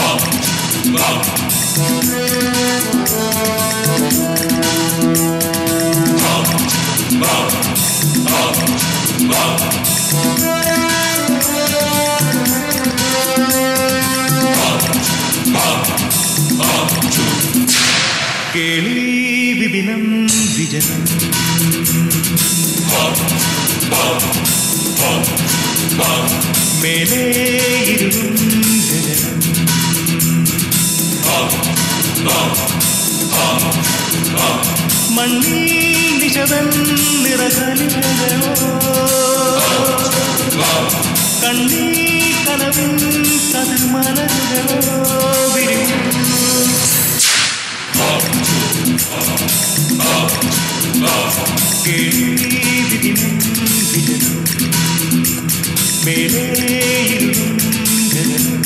കേളി വിപിനം വിജനം മേലേ ഇരുളും ഗഗനം മണ്ണീ നിശതൻ നിറകലിരോ കണ്ണീ കനവിൻ കതിർമലരുകളോ വിരിയും കേൾവിദിനം വിജനം മേലേയിരുളും ഗഗനം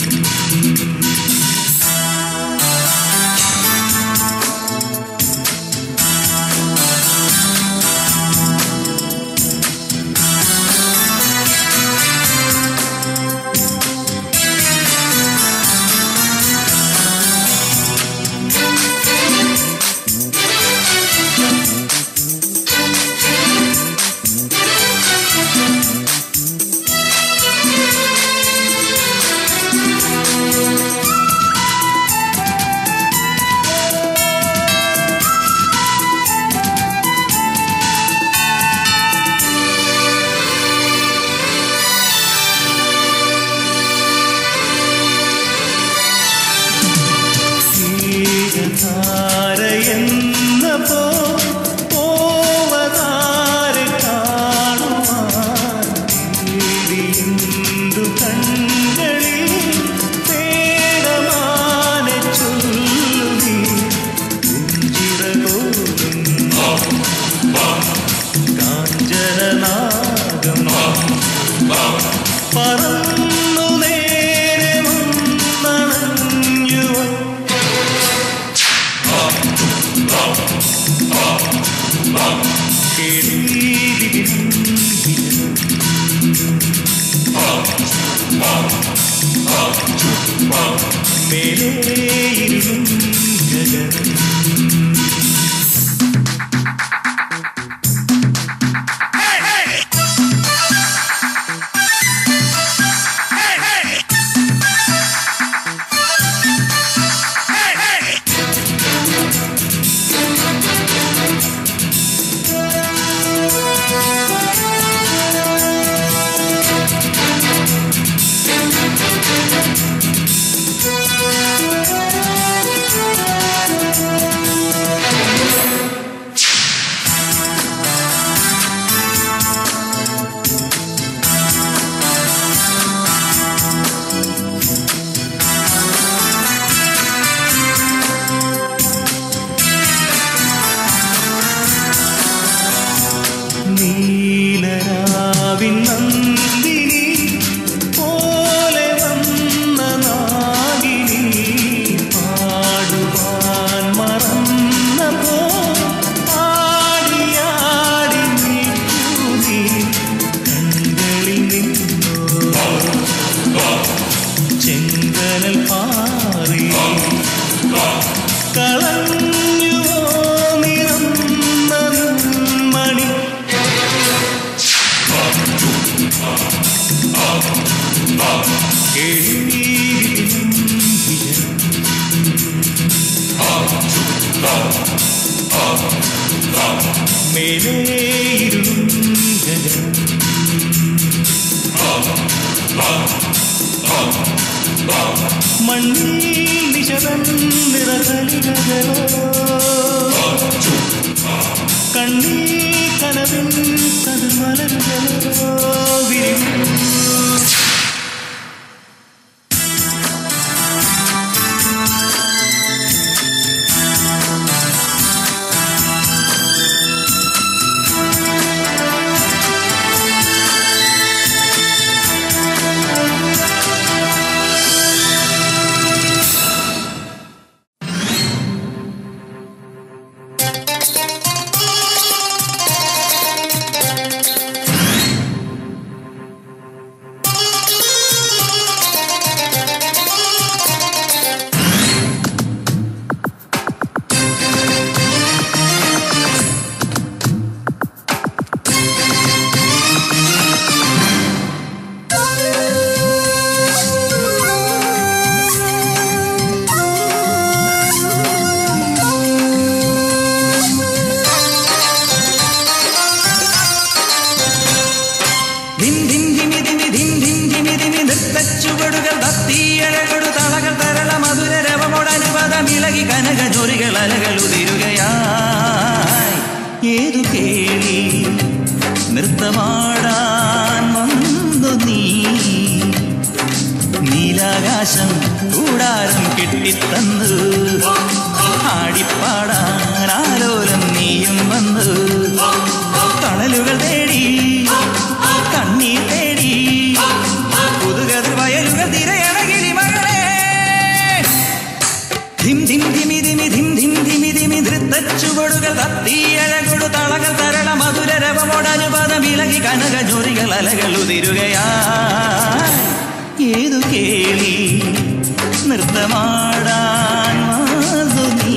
ധാരയെന്ന പോ പോവതാരെ കാണുവാൻ തേടിയെന്തു കണ്ണുകളിൽ തേടമാനെ ചൊല്ലുമീ പുഞ്ചിറകോലും കാഞ്ചനനാഗം പറന്നു നേരെ വന്നണഞ്ഞുവോ മേലേയിരുളും ഗഗനം നീലരാവിൻ നന്ദിനി പോലെ വന്ന നാഗിനി പാടുവാൻ മറന്നപ്പോ ആടിയാടി നീക്കൂ നീ കണ്ണുകളിൽ നിന്നോ ചെങ്കനൽ പാറി കളഞ്ഞുവോ നിറന്ന മണി കേൾവിയിലും വിജയം മേലേയിരുളും ഗഗനം മണ്ണീ നിശതൻ നിറകലികളോ കണ്ണീ കനവിൻ കതിർമലരുകളോ വിരിയും ധിം ധിം ധിമി ധിമി ധിം ധിം ധിമി ധിമി നൃത്തച്ചുവടുകൾ ഭക്തിയഴകൊടു തളകൾ തരള മധുര രവമോടനുപദമിളകി കനക ജോലികൾ അലകൾ ഉതിരുകയായി ഏതു കേളി നൃത്തമാടാൻ വന്നു നീ നീലാകാശം കൂടാരം കെട്ടിത്തന്നു ആടിപ്പാടാൻ ആലോലം നീയും വന്നു തണലുകൾ തേടി കണ്ണീർ തേടി പുതുകതിർ വയലുകൾ തിരയണകിളി മകളെ ധിം ധിം ധിമി ധിമി ധിം ധിം ധിമി ധിമി നൃത്തച്ചുവടുകൾ തത്തിയഴകൊടു തളകൾ തരള മധുര രവമോടനുപദം ഇളകി കനക ജോലികൾ അലകൾ ഉതിരുകയാ ഏതു കേളി നൃത്തമാടാൻ വന്നു നീ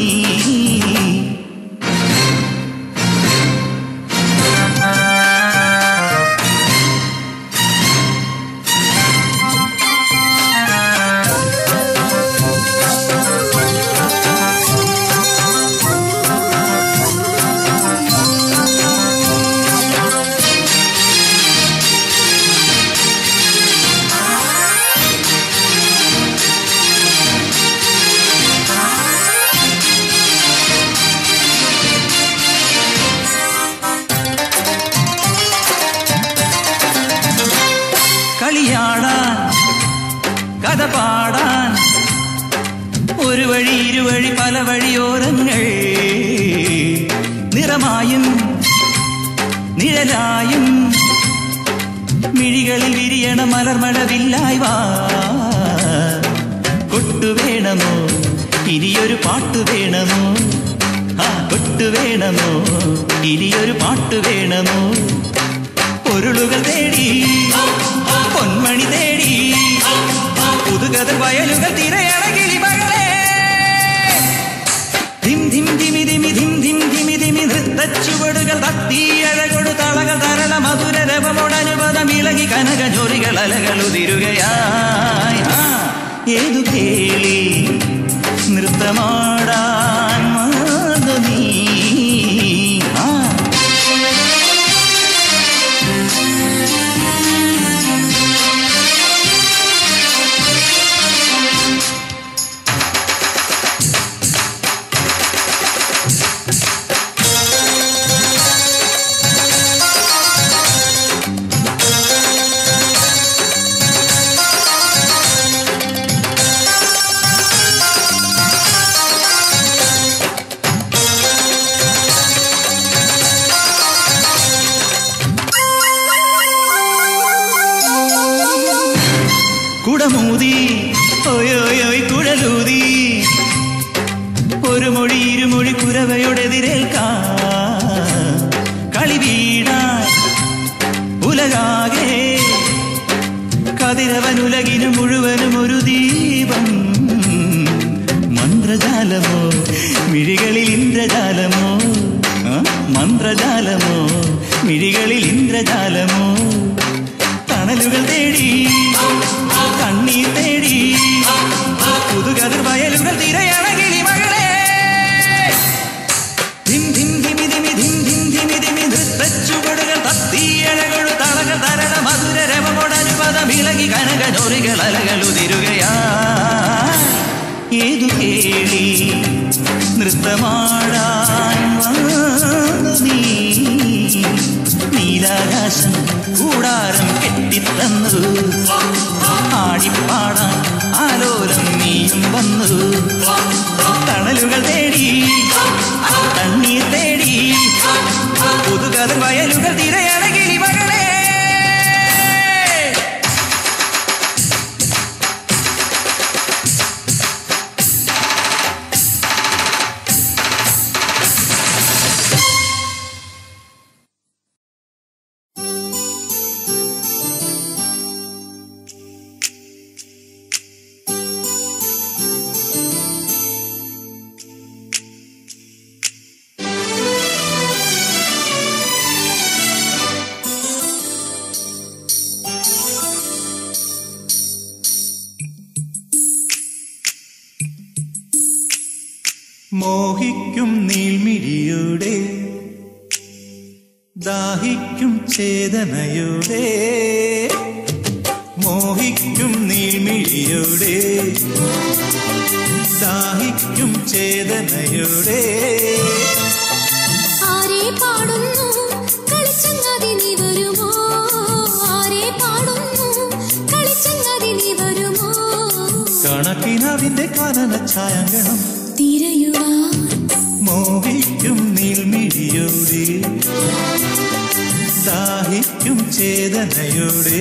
കളിയാടാൻ കഥ പാടാൻ ഒരു വഴി ഇരുവഴി പല വഴിയോരങ്ങൾ നിറമായും നിഴലായും മിഴികളിൽ വിരിയണ മലർമഴവില്ലായി വാ കൊട്ടു വേണമോ ഇനിയൊരു പാട്ടു വേണമോ ആ കൊട്ടു വേണമോ ഇനിയൊരു പാട്ടു വേണമോ പൊരുളുകൾ തേടി പൊന്മണി തേടി പുതുകഥ വയലുകൾ തിരയണകിളി മകളെ ധിം ധിം ധിമി ധിമി ധിം ധിം ധിമി ധിമി നൃത്തച്ചുവടുകൾ തത്തിയഴകൊടു തളകൾ തരള മധുര രവമോടനുപദം ഇളകി കനക ജോലികൾ അലകൾ ഉതിരുകയായി ആ, ഏതു കേളി നൃത്തമാടാൻ വന്നു നീ ആ കുടമൂതി ഓയോയോയ് കുഴലൂതി ഒരു മൊഴി ഇരുമൊഴി കുരവയോടെതിരേൽക്കാം കളി വീടാൻ ഉലകാകെ കതിരവൻ ഉലകിനു മുഴുവനും ഒരു ദീപം മന്ത്രജാലമോ മിഴികളിൽ ഇന്ദ്രജാലമോ ആ? മന്ത്രജാലമോ മിഴികളിൽ ഇന്ദ്രജാലമോ തണലുകൾ തേടി കണ്ണീർ തേടി പുതുകതിർ വയലുകൾ തിരയണകിളി മകളെ ധിം ധിം ധിമി ധിമി ധിം ധിം ധിമി ധിമി നൃത്തച്ചുവടുകൾ തത്തിയഴകൊടു തളകൾ തരട മധുര രവമോടനുപദം ഇളകി കനക ജോലികൾ അലകൾ ഉതിരുകയാ ഏതു കേളി നൃത്തമാടാൻ വന്നു നീ നീലാകാശം കൂടാരം കെട്ടിത്തന്നു ആടിപ്പാടാൻ ആലോലം നീയും വന്നു തണലുകൾ തേടി തണ്ണീർ തേടി പുതുകഥ വയലുകൾ തിരയണകിളി മകളെ മോഹിക്കും നീൾമിഴിയുടെ ദാഹിക്കും ചേതനയോടെ മോഹിക്കും നീൾമിഴിയോടെ ദാഹിക്കും ചേതനയോടെ ആരെ പാടുന്നു കളിച്ചങ്ങാതി നീ വരുമോ ആരെ പാടുന്നു കളിച്ചങ്ങാതി നീ വരുമോ കണക്കിനാവിന്റെ കാനന ഛായങ്കണം തിരയുവാൻ മോഹിക്കും നീൾമിഴിയോടെ ദാഹിക്കും ചേതനയോടെ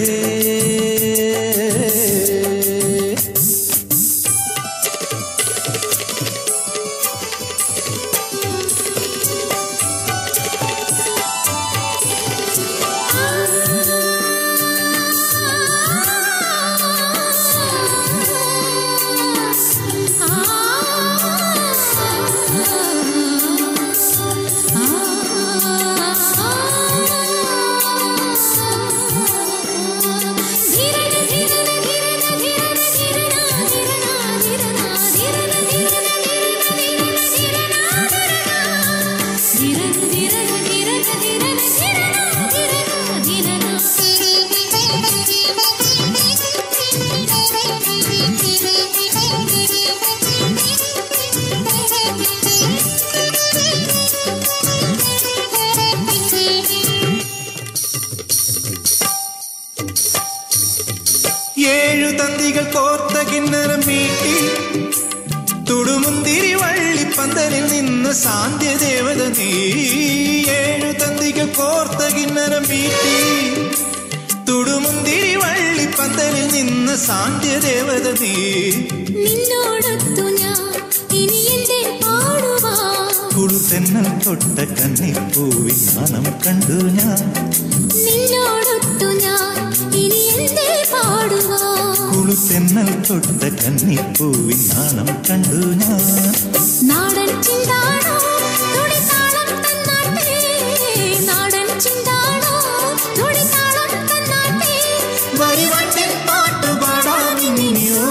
ഏഴു തന്തികൾ കോർത്ത കിണ്ണരം വീട്ടി തുടുമുന്തിരി വള്ളിപ്പന്തലിൽ നിന്ന് സാന്ധ്യ ദേവത നീ ഏഴു തന്തികൾ കോർത്ത കിണ്ണരം വീട്ടി തുടുമുന്തിരി വള്ളിപ്പന്തലിൽ നിന്ന് സാന്ധ്യ ദേവത നീ നിന്നോടൊത്തു ഞാൻ ഇനി എന്റെ പാടുവാ കുളുതെന്നൽ തൊട്ട കന്നിപ്പൂവിൻ മണം കണ്ടു ഞാൻ നിന്നോടൊത്തു ഞാൻ ഇനി എന്റെ പാടുവാ കുളുതെന്നൽ തൊട്ട കന്നിപ്പൂവിൻ മണം കണ്ടു ഞാൻ നാടൻ ചിന്താണോ തുടിതാളം തന്നാട്ടെ നാടൻ ചിന്താണോ തുടിതാളം തന്നാട്ടെ വരിവണ്ടിൽ പാട്ടുപാടാമിനിയോ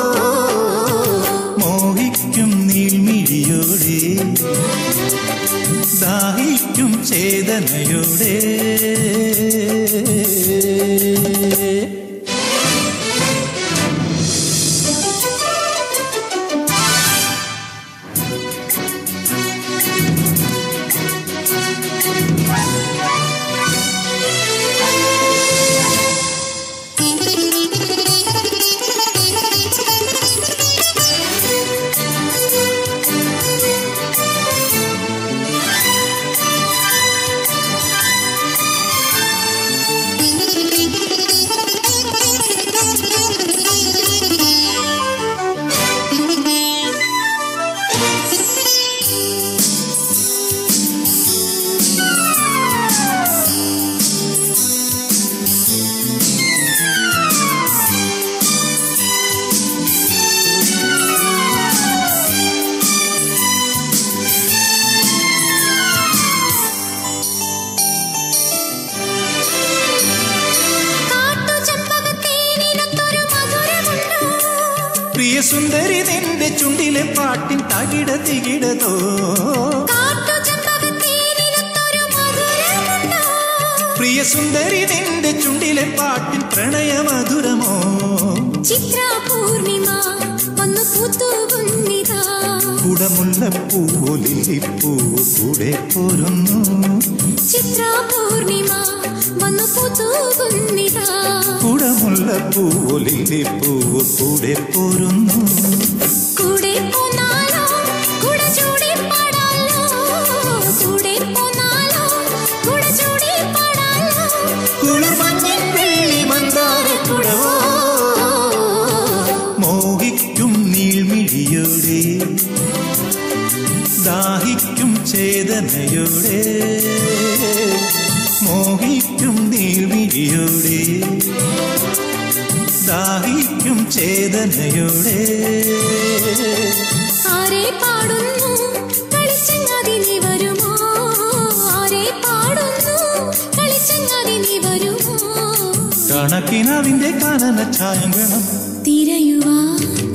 മോഹിക്കും നീൾമിഴിയോടെ ദാഹിക്കും ചേതനയോടെ കാട്ടുചെമ്പകത്തേനിനൊത്തൊരു മധുരമുണ്ടോ പ്രിയ സുന്ദരി നിന്റെ ചുണ്ടിലെ പാട്ടിൻ തകിട തികിടതോ കാട്ടുചെമ്പകത്തേനിനൊത്തൊരു മധുരമുണ്ടോ പ്രിയ സുന്ദരി നിന്റെ ചുണ്ടിലെ പാട്ടിൻ പ്രണയ മധുരമോ ചിത്ര പൂർണിമ ഒന്ന് പൂത്തുകുന്നിതാ കുടമുല്ലപ്പൂവോ ലില്ലിപ്പൂവോ കൂടെ പോരുന്നു ചിത്ര പൂർണിമ വന്നു പൂത്തുകുന്നിതാ കുടമുല്ലപ്പൂവോ ലില്ലിപ്പൂവോ കൂടെ പോരുന്നു കൂടെ പോന്നാലോ കൂടെ ചൂടി പാടാലോ കൂടെ പോന്നാലോ കൂടെ ചൂടി പാടാലോ കുളിർമഞ്ഞിൻ വെള്ളി മന്ദാരക്കുടവോ മോഹിക്കും നീൾമിഴിയോടെ ദാഹിക്കും ചേതനയോടെ മോഹിക്കും നീൾമിഴിയോടെ ദാഹിക്കും ചേതനയോടെ ആരെ പാടുന്നു കളിച്ചങ്ങാതി നീ വരുമോ ആരെ പാടുന്നു കളിച്ചങ്ങാതി നീ വരുമോ കണക്കിനാവിന്റെ കാനന ഛായം വേണം തിരയുവാൻ